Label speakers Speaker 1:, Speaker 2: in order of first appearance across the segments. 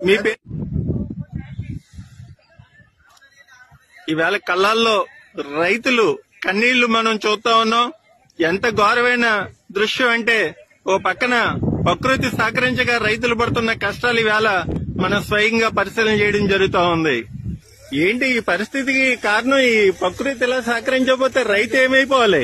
Speaker 1: మీ pay ఈవేళ కళ్ళాల్లో రైతులు కన్నీళ్లు మనం చూస్తా ఉన్నాం ఎంత ఘోరమైన దృశ్యం అంటే ఓ పక్కన ప్రకృతి సహకరించగా రైతులు పడుతున్న కష్టాలు ఈవేళ మనం స్వయంగా పరిశీలన చేయడం జరుగుతా ఉంది ఏంటి ఈ పరిస్థితికి కారణం ఈ ప్రకృతి ఇలా సహకరించకపోతే రైతు ఏమైపోవాలి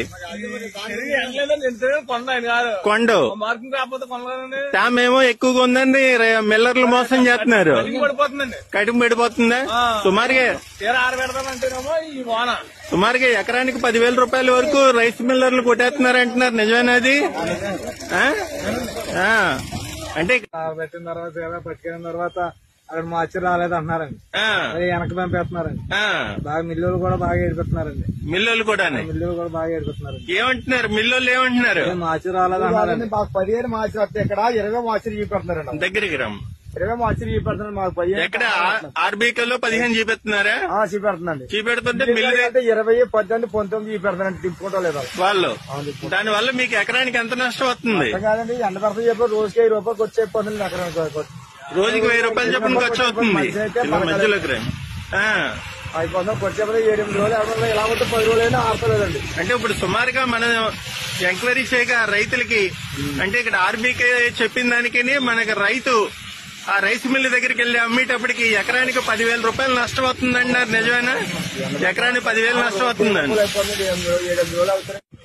Speaker 1: కొండ
Speaker 2: మార్కింగ్ రాకపోతే కొనలేదండి
Speaker 1: ట్యామ్ ఏమో ఎక్కువగా ఉందండి రే- మిల్లర్లు మోసం చేస్తున్నారు
Speaker 2: పడిపోతుందండి
Speaker 1: కడుపు పడిపోతుందా సుమారుగా
Speaker 2: తీర ఆరబెడతానంటేనేమో ఈ వాన
Speaker 1: సుమారుగా ఎకరానికి పదివేల రూపాయల వరకు రైస్ మిల్లర్లు కొట్టేస్తున్నారు అంటున్నారు నిజమేనాది ఆ? ఆ. అంటే
Speaker 2: పెట్టిన తర్వాత తీరా పట్టుకెళ్ళిన తర్వాత అక్కడ మార్చి రాలేదు అంటున్నారండి
Speaker 1: ఆ,
Speaker 2: అది వెనక పంపేస్తున్నారండి
Speaker 1: ఆ.
Speaker 2: బాగా మిల్లులు కూడా బాగా ఏడిపెడుతున్నారండి
Speaker 1: మిల్లులు కూడా
Speaker 2: మిల్లులు కూడా బాగా ఏడిపెడుతున్నారండి
Speaker 1: ఏమంటున్నారు మిల్లులు ఏమంటున్నారు
Speaker 2: మార్చి రాలేదు అంటున్నారండి మాకు పదిహేను మార్చి వస్తే ఇక్కడ ఇరవై మార్చి చూపెడుతున్నారండి
Speaker 1: దగ్గరికి రమ్మ
Speaker 2: ఇరవై మార్చి చూపెడుతున్నారు మాకు పదిహేను
Speaker 1: ఎక్కడ ఆర్బీకలో పదిహేను చూపెడుతున్నారా
Speaker 2: ఆ, చూపెడుతుందండి
Speaker 1: చూపెడుతుంటే మిల్లు
Speaker 2: అంటే ఇరవై పద్దెనిమిది పంతొమ్మిది చూపెడుతున్నారండి తిప్పుకుంటా లేదు
Speaker 1: వాళ్ళు దాని వల్ల మీకు ఎకరానికి ఎంత నష్టం వస్తుంది
Speaker 2: అర్థం కాదండి ఎండ పడతా చెప్పి రోజుకి ఐదు రూపాయలు ఖర్చు అయిపోతుంది ఎక్కడ
Speaker 1: రోజుకి వెయ్యి రూపాయలు చెప్పిన ఖర్చు అవుతుంది ఇలా మధ్యలోకి రండి ఆ.
Speaker 2: అయిపోతుంది ఖర్చు అయిపోతే ఏడు ఎనిమిది రోజులు ఎవరు ఇలా ఉంటే పది రోజులు అయినా ఆడతలేదండి
Speaker 1: అంటే ఇప్పుడు సుమారుగా మనం ఎంక్వైరీ చేయగా రైతులకి అంటే ఇక్కడ ఆర్బీకే చెప్పిన దానికి మనకి రైతు ఆ రైస్ మిల్ దగ్గరికి వెళ్లి అమ్మేటప్పటికి ఎకరానికి పదివేల రూపాయలు నష్టం అవుతుందండి నిజమేనా ఎకరానికి పదివేలు నష్టం అవుతుందండి
Speaker 2: అయిపోతుంది ఏడు ఎనిమిది రోజులు ఏడు ఎనిమిది రోజులు అవుతాయి